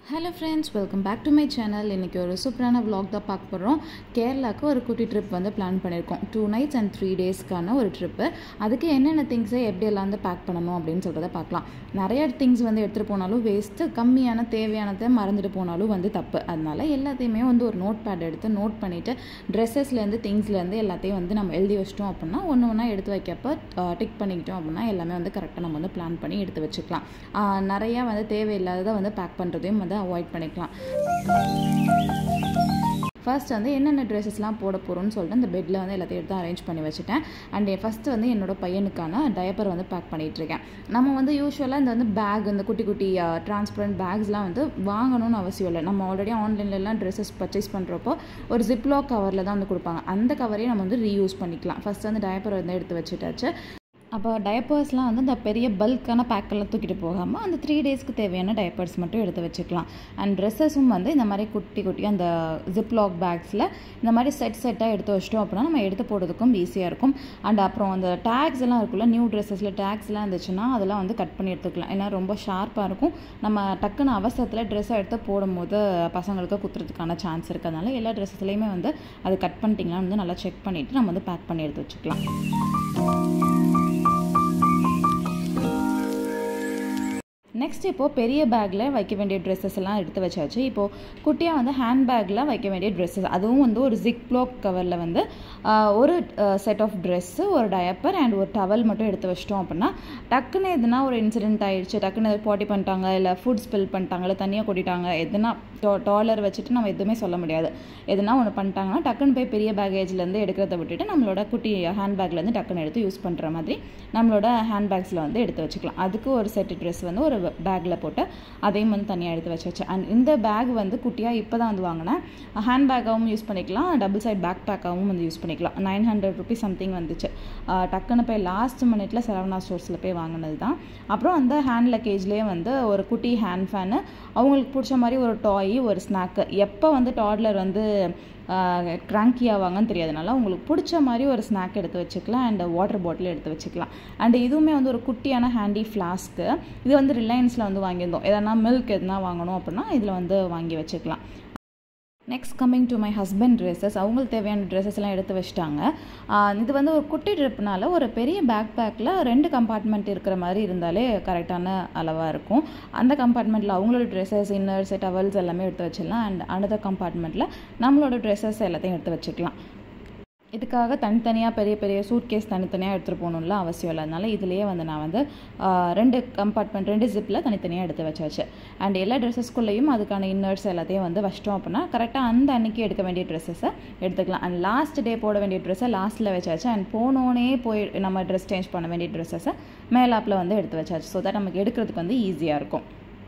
Hello friends welcome back to my channel இன்றைக்கி ஒரு சூப்பரான vlog தான் பார்க்க போகிறோம் கேரளாவுக்கு ஒரு குட்டி ட்ரிப் வந்து பிளான் பண்ணியிருக்கோம் டூ நைட்ஸ் அண்ட் த்ரீ டேஸ்க்கான ஒரு ட்ரிப்பு அதுக்கு என்னென்ன திங்ஸை எப்படி எல்லாம் வந்து பேக் பண்ணணும் அப்படின்னு சொல்கிறத பார்க்கலாம் நிறைய திங்ஸ் வந்து எடுத்துகிட்டு போனாலும் வேஸ்ட்டு கம்மியான தேவையானதை மறந்துட்டு போனாலும் வந்து தப்பு அதனால எல்லாத்தையுமே வந்து ஒரு நோட் பேட் எடுத்து நோட் பண்ணிவிட்டு ட்ரெஸ்ஸஸ்லேருந்து திங்ஸ்லேருந்து எல்லாத்தையும் வந்து நம்ம எழுதி வச்சிட்டோம் அப்படின்னா ஒன்று ஒன்றா எடுத்து வைக்கப்போ டிக் பண்ணிக்கிட்டோம் அப்படின்னா எல்லாமே வந்து கரெக்டாக நம்ம வந்து பிளான் பண்ணி எடுத்து வச்சுக்கலாம் ஆஹ் நிறையா வந்து தேவையில்லாததை வந்து பேக் பண்ணுறதையும் வந்து அவாய்ட் பண்ணிக்கலாம் ஃபர்ஸ்ட் வந்து என்னென்ன ட்ரெஸ்ஸஸ்லாம் போட போகிறோம்னு சொல்லிட்டு அந்த பெட்டில் வந்து எல்லாத்தையும் எடுத்து அரேஞ்ச் பண்ணி வச்சுட்டேன் அண்ட் ஃபஸ்ட்டு வந்து என்னோட பையனுக்கான டயப்பர் வந்து பேக் பண்ணிகிட்டு இருக்கேன் நம்ம வந்து யூஸ்வலாக இந்த வந்து பேக் இந்த குட்டி குட்டி டிரான்ஸ்பரண்ட் பேக்ஸ்லாம் வந்து வாங்கணும்னு அவசியம் இல்லை நம்ம ஆல்ரெடி ஆன்லைன்லலாம் ட்ரெஸ்ஸஸ் பர்ச்சேஸ் பண்ணுறப்போ ஒரு ஜிப்லாக் கவரில் தான் வந்து கொடுப்பாங்க அந்த கவரையும் நம்ம வந்து ரீயூஸ் பண்ணிக்கலாம் ஃபஸ்ட்டு வந்து டயப்பர் வந்து எடுத்து வச்சுட்டாச்சு அப்போ டயப்பர்ஸ்லாம் வந்து இந்த பெரிய பல்கான பேக்கெல்லாம் தூக்கிட்டு போகாமல் அந்த த்ரீ டேஸ்க்கு தேவையான டயப்பர்ஸ் மட்டும் எடுத்து வச்சுக்கலாம் அண்ட் ட்ரெஸ்ஸஸும் வந்து இந்த மாதிரி குட்டி குட்டி அந்த ஜிப்லாக் பேக்ஸில் இந்த மாதிரி செட் செட்டாக எடுத்து வச்சிட்டோம் அப்படின்னா நம்ம எடுத்து போடுறதுக்கும் ஈஸியாக இருக்கும் அண்ட் அப்புறம் அந்த டேக்ஸ் எல்லாம் இருக்குல்ல நியூ ட்ரெஸ்ஸஸில் டேக்ஸ்லாம் இருந்துச்சுன்னா அதெல்லாம் வந்து கட் பண்ணி எடுத்துக்கலாம் ஏன்னா ரொம்ப ஷார்ப்பாக இருக்கும் நம்ம டக்குன்னு அவசரத்தில் ட்ரெஸ்ஸை எடுத்து போடும்போது பசங்களுக்கு குத்துறதுக்கான சான்ஸ் இருக்கிறதுனால எல்லா ட்ரெஸ்ஸஸ்லேயுமே வந்து அது கட் பண்ணிட்டீங்கன்னா வந்து நல்லா செக் பண்ணிவிட்டு நம்ம வந்து பேக் பண்ணி எடுத்து வச்சுக்கலாம் நெக்ஸ்ட் இப்போது பெரிய பேக்கில் வைக்க வேண்டிய ட்ரெஸ்ஸஸ் எல்லாம் எடுத்து வச்சாச்சு இப்போது குட்டியாக வந்து ஹேண்ட் பேக்கில் வைக்க வேண்டிய ட்ரெஸ்ஸஸ் அதுவும் வந்து ஒரு ஜிக் ப்ளாக் கவரில் வந்து ஆஹ், ஒரு செட் ஆஃப் ட்ரெஸ்ஸு ஒரு டயப்பர் அண்ட் ஒரு டவல் மட்டும் எடுத்து வச்சிட்டோம் அப்படின்னா டக்குன்னு எதுனா ஒரு இன்சிடென்ட் ஆயிடுச்சு டக்குன்னு பாட்டி பண்ணிட்டாங்க இல்லை ஃபுட் ஸ்பில் பண்ணிட்டாங்க இல்லை தனியாக கொட்டிட்டாங்க எதுனா டாலர் வச்சுட்டு நம்ம எதுவுமே சொல்ல முடியாது எதுனா ஒன்று பண்ணிட்டாங்கன்னா டக்குன்னு போய் பெரிய பேகேஜ்லேருந்து எடுக்கிறத விட்டுட்டு நம்மளோட குட்டி ஹேண்ட் பேக்லேருந்து டக்குன்னு எடுத்து யூஸ் பண்ணுற மாதிரி நம்மளோட ஹேண்ட் பேக்ஸில் வந்து எடுத்து வச்சுக்கலாம் அதுக்கு ஒரு செட் ட்ரெஸ் வந்து ஒரு பேக்கில் போட்டு அதையும் வந்து தனியாக எடுத்து வச்சாச்சு அண்ட் இந்த பேக் வந்து குட்டியாக இப்போ தான் வந்து வாங்கினேன் ஹேண்ட் பேக்காகவும் யூஸ் பண்ணிக்கலாம் டபுள் சைட் பேக் பேக்காகவும் வந்து யூஸ் பண்ணிக்கலாம் நைன் ஹண்ட்ரட் ருபீஸ் சம்திங் வந்துச்சு ஆஹ் டக்குன்னு போய் லாஸ்ட் மினிட்ல சரவணா ஸ்டோர்ஸில் போய் வாங்கினது தான் அப்புறம் அந்த ஹேண்ட் லக்கேஜ்லேயே வந்து ஒரு குட்டி ஹேண்ட் ஃபேனு அவங்களுக்கு பிடிச்ச மாதிரி ஒரு டாய் ஒரு ஸ்நாக்கு எப்போ வந்து டாட்லர் வந்து க்ராங்கி ஆவாங்கன்னு தெரியாதனால உங்களுக்கு பிடிச்ச மாதிரி ஒரு ஸ்நாக் எடுத்து வச்சுக்கலாம் அண்ட் வாட்டர் பாட்டில் எடுத்து வச்சுக்கலாம் அண்ட் இதுவுமே வந்து ஒரு குட்டியான ஹேண்டி ஃப்ளாஸ்க்கு இது வந்து ரிலையன்ஸில் வந்து வாங்கியிருந்தோம் எதனா மில்க் எதுனா வாங்கணும் அப்படின்னா இதில் வந்து வாங்கி வச்சுக்கலாம் next coming to my husband dresses அவங்களுக்கு தேவையான ட்ரெஸ்ஸஸ் எல்லாம் எடுத்து வச்சுட்டாங்க ஆஹ் இது வந்து ஒரு குட்டி ட்ரிப்னால ஒரு பெரிய பேக் பேக்கில் ரெண்டு கம்பார்ட்மெண்ட் இருக்கிற மாதிரி இருந்தாலே கரெக்டான அளவாக இருக்கும் அந்த கம்பார்ட்மெண்ட்டில் அவங்களோட ட்ரெஸ்ஸஸ் இன்னர்ஸ் டவல்ஸ் எல்லாமே எடுத்து வச்சிடலாம் அண்ட் அனதர் கம்பார்ட்மெண்ட்டில் நம்மளோட ட்ரெஸ்ஸஸ் எல்லாத்தையும் எடுத்து வச்சுக்கலாம் இதுக்காக தனித்தனியாக பெரிய பெரிய சூட் கேஸ் தனித்தனியாக எடுத்துகிட்டு போகணும்ல அவசியம் இல்லை அதனால இதுலேயே வந்து நான் வந்து ஆஹ், ரெண்டு கம்பார்ட்மெண்ட் ரெண்டு ஜிப்பில் தனித்தனியாக எடுத்து வச்சாச்சு அண்ட் எல்லா ட்ரெஸ்ஸஸ்குள்ளேயும் அதுக்கான இன்னர்ஸ் எல்லாத்தையும் வந்து வச்சிட்டோம் அப்படின்னா கரெக்டாக அந்த அன்னைக்கு எடுக்க வேண்டிய ட்ரெஸ்ஸஸை எடுத்துக்கலாம் அண்ட் லாஸ்ட் டே போட வேண்டிய ட்ரெஸ்ஸை லாஸ்ட்டில் வச்சாச்சு அண்ட் போனோடனே போய் நம்ம ட்ரெஸ் சேஞ்ச் பண்ண வேண்டிய ட்ரெஸ்ஸஸை மேலாப்பில் வந்து எடுத்து வச்சாச்சு ஸோ தட் நமக்கு எடுக்கிறதுக்கு வந்து ஈஸியாக இருக்கும்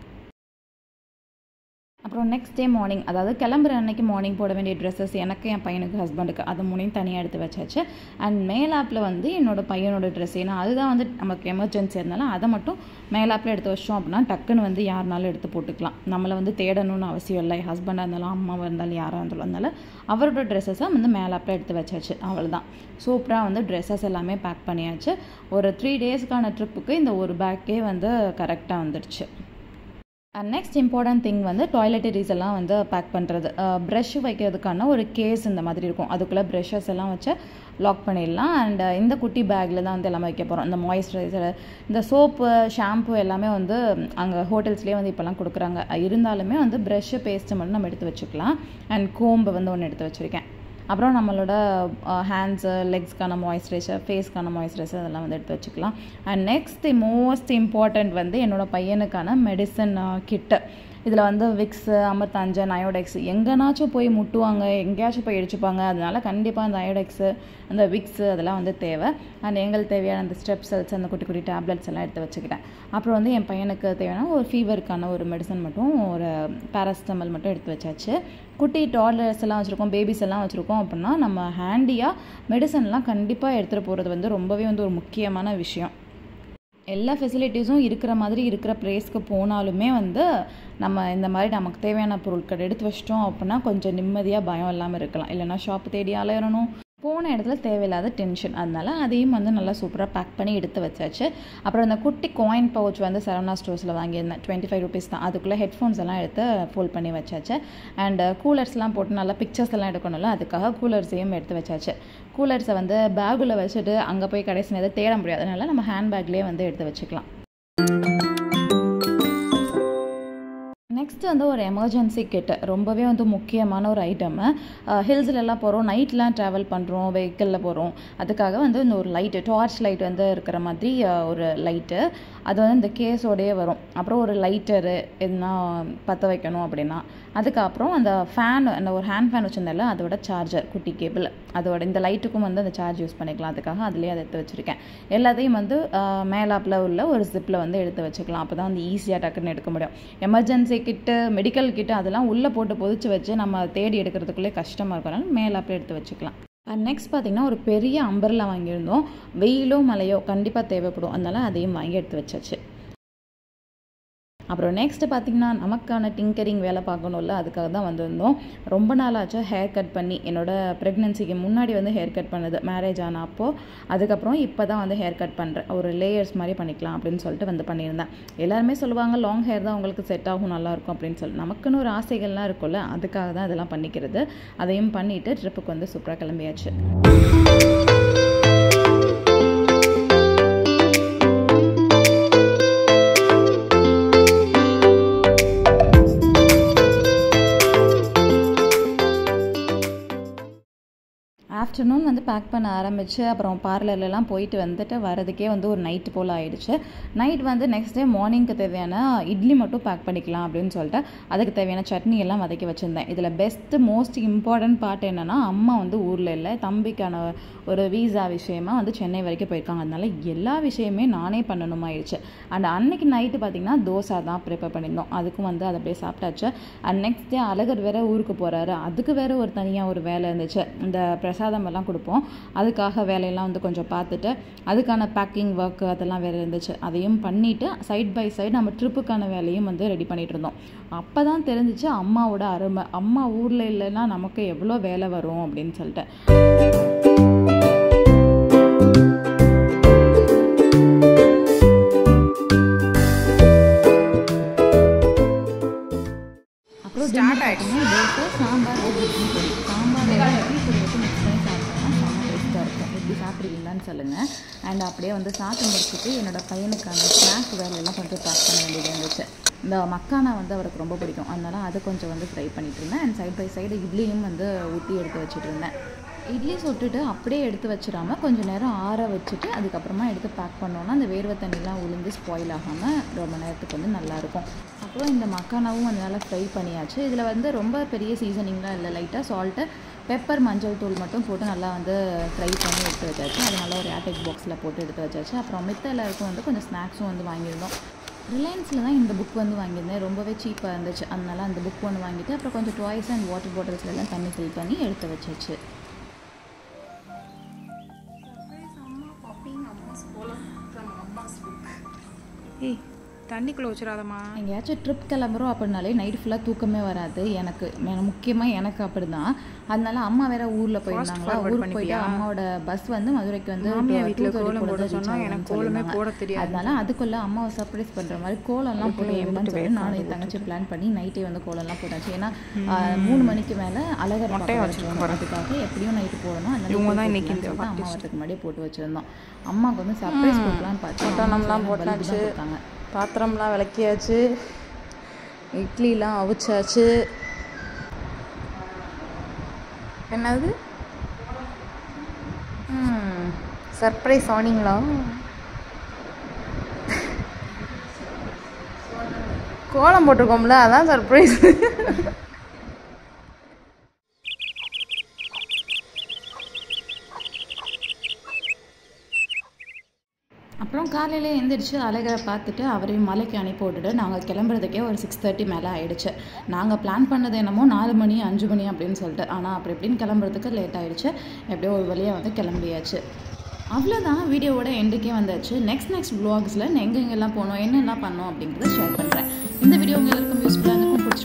அப்புறம் நெக்ஸ்ட் டே மார்னிங் அதாவது கிளம்புற அன்னைக்கு மார்னிங் போட வேண்டிய ட்ரெஸ்ஸஸ் எனக்கு என் பையனுக்கு ஹஸ்பண்டுக்கு அது மூணையும் தனியாக எடுத்து வச்சாச்சு அண்ட் மேலாப்பில் வந்து என்னோட பையனோட ட்ரெஸ் ஏன்னா அதுதான் வந்து நமக்கு எமர்ஜென்சி இருந்தாலும் அதை மட்டும் மேலாப்பில் எடுத்து வச்சோம் அப்படின்னா டக்குன்னு வந்து யாருனாலும் எடுத்து போட்டுக்கலாம் நம்மளை வந்து தேடணும்னு அவசியம் இல்லை ஹஸ்பண்டாக இருந்தாலும் அம்மாவாக இருந்தாலும் யாராக இருந்தாலும் அதனால அவரோட ட்ரெஸ்ஸஸை வந்து மேலாப்பில் எடுத்து வச்சாச்சு அவ்வளோதான் சூப்பராக வந்து ட்ரெஸ்ஸஸ் எல்லாமே பேக் பண்ணியாச்சு ஒரு த்ரீ டேஸ்க்கான ட்ரிப்புக்கு இந்த ஒரு பேக்கே வந்து கரெக்டாக வந்துடுச்சு அண்ட் நெக்ஸ்ட் இம்பார்ட்டன்ட் திங் வந்து டாய்லெட்டரிஸ் எல்லாம் வந்து பேக் பண்ணுறது ப்ரஷ் வைக்கிறதுக்கான ஒரு கேஸ் இந்த மாதிரி இருக்கும் அதுக்குள்ளே ப்ரஷஸ் எல்லாம் வச்சு லாக் பண்ணிடலாம் அண்ட் இந்த குட்டி பேக்கில் தான் வந்து எல்லாமே வைக்க போகிறோம் இந்த மாய்ஸ்சரைசர் இந்த சோப்பு ஷாம்பு எல்லாமே வந்து அங்கே ஹோட்டல்ஸ்லேயே வந்து இப்போல்லாம் கொடுக்குறாங்க இருந்தாலுமே வந்து ப்ரஷ்ஷு பேஸ்ட்டு மட்டும் நம்ம எடுத்து வச்சுக்கலாம் அண்ட் கோம்பு வந்து ஒன்று எடுத்து வச்சுருக்கேன் அப்புறம் நம்மளோட ஹேண்ட்ஸு லெக்ஸ்க்கான மாய்ஸ்சரைசர் ஃபேஸ்க்கான மாய்ஸ்சரைசர் அதெல்லாம் வந்து எடுத்து வச்சுக்கலாம் அண்ட் நெக்ஸ்ட் மோஸ்ட் இம்பார்ட்டண்ட் வந்து என்னோட பையனுக்கான மெடிசன் கிட்டு இதில் வந்து விக்ஸு அமிர்தாஞ்சன் அயோடெக்ஸ் எங்கேனாச்சும் போய் முட்டுவாங்க எங்கேயாச்சும் போய் இடிச்சுப்பாங்க அதனால கண்டிப்பாக அந்த அயோடெக்ஸு அந்த விக்ஸு அதெல்லாம் வந்து தேவை அண்ட் எங்களுக்கு தேவையான அந்த ஸ்டெப் செல்ஸ் அந்த குட்டி குட்டி டேப்லெட்ஸ் எல்லாம் எடுத்து வச்சுக்கிட்டேன் அப்புறம் வந்து என் பையனுக்கு தேவையான ஒரு ஃபீவருக்கான ஒரு மெடிசன் மட்டும் ஒரு பேராசிட்டமல் மட்டும் எடுத்து வச்சாச்சு குட்டி டாட்லர்ஸ் எல்லாம் வச்சுருக்கோம் பேபிஸ் எல்லாம் வச்சுருக்கோம் அப்படின்னா நம்ம ஹேண்டியாக மெடிசன்லாம் கண்டிப்பாக எடுத்துகிட்டு போகிறது வந்து ரொம்பவே வந்து ஒரு முக்கியமான விஷயம் எல்லா ஃபெசிலிட்டிஸும் இருக்கிற மாதிரி இருக்கிற ப்ளேஸ்க்கு போனாலுமே வந்து நம்ம இந்த மாதிரி நமக்கு தேவையான பொருட்கள் எடுத்து வச்சிட்டோம் அப்படின்னா கொஞ்சம் நிம்மதியாக பயம் இல்லாமல் இருக்கலாம் இல்லைன்னா ஷாப்பு தேடி அலையணும் போன இடத்துல தேவையில்லாத டென்ஷன் அதனால அதையும் வந்து நல்லா சூப்பராக பேக் பண்ணி எடுத்து வச்சாச்சு அப்புறம் அந்த குட்டி காயின் பவுச் வந்து சரவணா ஸ்டோர்ஸில் வாங்கியிருந்தேன் டுவெண்ட்டி ஃபைவ் ருபீஸ் தான் அதுக்குள்ளே ஹெட்ஃபோன்ஸ் எல்லாம் எடுத்து ஃபோல்ட் பண்ணி வச்சாச்சு அண்ட் கூலர்ஸ்லாம் போட்டு நல்லா பிக்சர்ஸ் எல்லாம் எடுக்கணும்ல அதுக்காக கூலர்ஸையும் எடுத்து வச்சாச்சு கூலர்ஸை வந்து பேக்குள்ளே வச்சுட்டு அங்கே போய் கடைசி நேரத்தை தேட முடியாது அதனால நம்ம ஹேண்ட் பேக்லேயே வந்து எடுத்து வச்சுக்கலாம் நெக்ஸ்ட் வந்து ஒரு எமர்ஜென்சி கிட் ரொம்பவே வந்து முக்கியமான ஒரு ஐட்டமு ஹில்ஸ்லலாம் போகிறோம் நைட்லாம் ட்ராவல் பண்ணுறோம் வெஹிக்கிளில் போகிறோம் அதுக்காக வந்து இந்த ஒரு லைட்டு டார்ச் லைட் வந்து இருக்கிற மாதிரி அஹ், ஒரு லைட்டு அது வந்து இந்த கேஸோடயே வரும் அப்புறம் ஒரு லைட்டரு எதுனா பற்ற வைக்கணும் அப்படின்னா அதுக்கப்புறம் அந்த ஃபேன் அந்த ஒரு ஹேண்ட் ஃபேன் வச்சுருந்தால அதோட சார்ஜர் குட்டி கேபிள் அதோட இந்த லைட்டுக்கும் வந்து அந்த சார்ஜ் யூஸ் பண்ணிக்கலாம் அதுக்காக அதுலேயே அதை எடுத்து வச்சுருக்கேன் எல்லாத்தையும் வந்து அஹ், மேலாப்பில் உள்ள ஒரு ஜிப்பில் வந்து எடுத்து வச்சுக்கலாம் அப்போ தான் வந்து ஈஸியாக டக்குன்னு எடுக்க முடியும் எமர்ஜென்சி கிட்டு மெடிக்கல் கிட்டு அதெல்லாம் உள்ளே போட்டு பொதிச்சு வச்சு நம்ம தேடி எடுக்கிறதுக்குள்ளே கஷ்டமாக இருக்கனால மேலாப்பில் எடுத்து வச்சுக்கலாம் அண்ட் நெக்ஸ்ட் பார்த்தீங்கன்னா ஒரு பெரிய அம்பர்லா வாங்கியிருந்தோம் வெயிலோ மழையோ கண்டிப்பாக தேவைப்படும் அதனால அதையும் வாங்கி எடுத்து வச்சாச்சு அப்புறம் நெக்ஸ்ட் பார்த்தீங்கன்னா நமக்கான டிங்கரிங் வேலை பார்க்கணும்ல அதுக்காக தான் வந்திருந்தோம் ரொம்ப நாள் ஆச்சு ஹேர் கட் பண்ணி என்னோட ப்ரெக்னென்சிக்கு முன்னாடி வந்து ஹேர் கட் பண்ணது மேரேஜ் ஆன அப்போது அதுக்கப்புறம் இப்போ தான் வந்து ஹேர் கட் பண்ணுறேன் ஒரு லேயர்ஸ் மாதிரி பண்ணிக்கலாம் அப்படின்னு சொல்லிட்டு வந்து பண்ணியிருந்தேன் எல்லாருமே சொல்லுவாங்க லாங் ஹேர் தான் உங்களுக்கு செட் ஆகும் நல்லாயிருக்கும் அப்படின்னு சொல்லி நமக்குன்னு ஒரு ஆசைகள்லாம் இருக்கும்ல அதுக்காக தான் இதெல்லாம் பண்ணிக்கிறது அதையும் பண்ணிவிட்டு ட்ரிப்புக்கு வந்து சூப்பராக கிளம்பியாச்சு ஆஃப்டர்நூன் வந்து பேக் பண்ண ஆரம்பிச்சு அப்புறம் பார்லர்லலாம் போயிட்டு வந்துட்டு வரதுக்கே வந்து ஒரு நைட்டு போல் ஆயிடுச்சு நைட் வந்து நெக்ஸ்ட் டே மார்னிங்க்கு தேவையான இட்லி மட்டும் பேக் பண்ணிக்கலாம் அப்படின்னு சொல்லிட்டு அதுக்கு தேவையான சட்னி எல்லாம் வதக்கி வச்சுருந்தேன் இதில் பெஸ்ட்டு மோஸ்ட் இம்பார்ட்டன்ட் பார்ட் என்னென்னா அம்மா வந்து ஊரில் இல்லை தம்பிக்கான ஒரு வீசா விஷயமா வந்து சென்னை வரைக்கும் போயிருக்காங்க அதனால எல்லா விஷயமே நானே பண்ணணுமாயிடுச்சு அண்ட் அன்னைக்கு நைட்டு பார்த்தீங்கன்னா தோசை தான் ப்ரிப்பேர் பண்ணியிருந்தோம் அதுக்கும் வந்து அதை அப்படியே சாப்பிட்டாச்சு அண்ட் நெக்ஸ்ட் டே அழகர் வேற ஊருக்கு போகிறாரு அதுக்கு வேற ஒரு தனியாக ஒரு வேலை இருந்துச்சு இந்த பிரசாதம் எல்லாம் கொடுப்போம் அதுக்காக வேலையெல்லாம் வந்து கொஞ்சம் பார்த்துட்டு அதுக்கான பேக்கிங் ஒர்க் அதெல்லாம் வேறு இருந்துச்சு அதையும் பண்ணிவிட்டு சைட் பை சைடு நம்ம ட்ரிப்புக்கான வேலையும் வந்து ரெடி பண்ணிட்டு இருந்தோம் அப்போ தான் தெரிஞ்சிச்சு அம்மாவோட அருமை அம்மா ஊரில் இல்லைன்னா நமக்கு எவ்வளோ வேலை வரும் அப்படின்னு சொல்லிட்டு அப்புறம் டின்னர் பார்த்தீங்கன்னா தோசை சாம்பார் இட்லி பொடி சாம்பார் எல்லாம் இட்லி பொடி வச்சு மிக்ஸ் பண்ணி சாப்பிட்டோம்னா செம்ம டேஸ்ட்டாக இருக்கும் எப்படி சாப்பிட்றீங்களான்னு சொல்லுங்கள் அண்ட் அப்படியே வந்து சாப்பிட்டு முடிச்சுட்டு என்னோட பையனுக்கான ஸ்நாக் வேலையெல்லாம் கொஞ்சம் பேக் பண்ண வேண்டியது இருந்துச்சு இந்த மக்கானா வந்து அவருக்கு ரொம்ப பிடிக்கும் அதனால அது கொஞ்சம் வந்து ஃப்ரை பண்ணிட்டு இருந்தேன் அண்ட் சைட் பை சைடு இட்லியும் வந்து ஊற்றி எடுத்து வச்சுட்டு இருந்தேன் இட்லி சுட்டுட்டு அப்படியே எடுத்து வச்சிடாம கொஞ்சம் நேரம் ஆற வச்சுட்டு அதுக்கப்புறமா எடுத்து பேக் பண்ணோன்னா அந்த வேர்வை தண்ணிலாம் உளுந்து ஸ்பாயில் ஆகாமல் ரொம்ப நேரத்துக்கு வந்து நல்லாயிருக்கும் அப்புறம் இந்த மக்கானாவும் அதனால் ஃப்ரை பண்ணியாச்சு இதில் வந்து ரொம்ப பெரிய சீசனிங்லாம் இல்லை லைட்டாக சால்ட்டு பெப்பர் மஞ்சள் தூள் மட்டும் போட்டு நல்லா வந்து ஃப்ரை பண்ணி எடுத்து வச்சாச்சு அதனால ஒரு ஏர்டெக் பாக்ஸில் போட்டு எடுத்து வச்சாச்சு அப்புறம் மித்த எல்லாருக்கும் வந்து கொஞ்சம் ஸ்நாக்ஸும் வந்து வாங்கியிருந்தோம் ரிலையன்ஸில் தான் இந்த புக் வந்து வாங்கியிருந்தேன் ரொம்பவே சீப்பாக இருந்துச்சு அதனால அந்த புக் ஒன்று வாங்கிட்டு அப்புறம் கொஞ்சம் டாய்ஸ் அண்ட் வாட்டர் பாட்டில்ஸ்ல எல்லாம் தண்ணி ஃபில் பண்ணி எடுத்து வச்சாச்சு ஏய் தண்ணிக்குள்ளே வச்சிடாதம்மா எங்கேயாச்சும் ட்ரிப் கிளம்புறோம் அப்படின்னாலே நைட் ஃபுல்லாக தூக்கமே வராது எனக்கு முக்கியமாக எனக்கு அப்படி தான் அதனால அம்மா வேற ஊரில் போயிருந்தாங்களா forward ஊருக்கு போயிட்டு அம்மாவோட பஸ் வந்து மதுரைக்கு வந்து மாமியார் வீட்ல 2:30 கோலம் கூட போட தான் சொன்னா reach எனக்கு ஆகும்னு கோலமே சொல்லியிருந்தாங்க. போட தெரியாது. அதனால அதுக்குள்ள அம்மாவை சர்ப்ரைஸ் பண்ணுற மாதிரி கோலம்லாம் போட்டு விடலாம்னு சொல்லி நானும் என் தங்கச்சி பிளான் பண்ணி நைட்டே வந்து கோலம்லாம் போட்டாச்சு ஏன்னா ஆஹ், மூணு மணிக்கு மேலே அழகர் பார்க்க வச்சுருக்கோம் அதுக்காக எப்படியும் நைட்டு போடணும் அதனால இவங்க தான் போட்டு இன்னைக்கு விடலாம்னு இந்த சொல்லிட்டு அம்மா வரதுக்கு முன்னாடியே போட்டு வச்சிருந்தோம் அம்மாவுக்கு வந்து சர்ப்ரைஸ் கொடுக்கலாம்னு பார்த்தா பொட்டணம்லாம் போட்டாச்சு கொடுத்தாங்க பாத்திரம்லாம் விளக்கியாச்சு இட்லிலாம் அவிச்சாச்சு என்னது சர்ப்ரைஸ் ஆனிங்களா கோலம் போட்டிருக்கோம்ல அதான் சர்ப்ரைஸ் அப்புறம் காலையில் எழுந்திரிச்சு அழகரை பார்த்துட்டு அவரையும் மலைக்கு அனுப்பி விட்டுட்டு நாங்கள் கிளம்புறதுக்கே ஒரு சிக்ஸ் தேர்ட்டி மேலே ஆயிடுச்சு நாங்கள் பிளான் பண்ணது என்னமோ நாலு மணி அஞ்சு மணி அப்படின்னு சொல்லிட்டு ஆனால் அப்படி இப்படின்னு கிளம்புறதுக்கு லேட் ஆயிடுச்சு எப்படியோ ஒரு வழியாக வந்து கிளம்பியாச்சு அவ்வளோதான் வீடியோவோட எண்டுக்கே வந்தாச்சு நெக்ஸ்ட் நெக்ஸ்ட் வ்ளாக்ஸில் எங்கெங்கெல்லாம் போனோம் என்னெல்லாம் பண்ணோம் அப்படிங்கிறத ஷேர் பண்ணுறேன் இந்த வீடியோ உங்க எல்லாருக்கும் யூஸ்ஃபுல்லாக இருக்கும் பிடிச்சி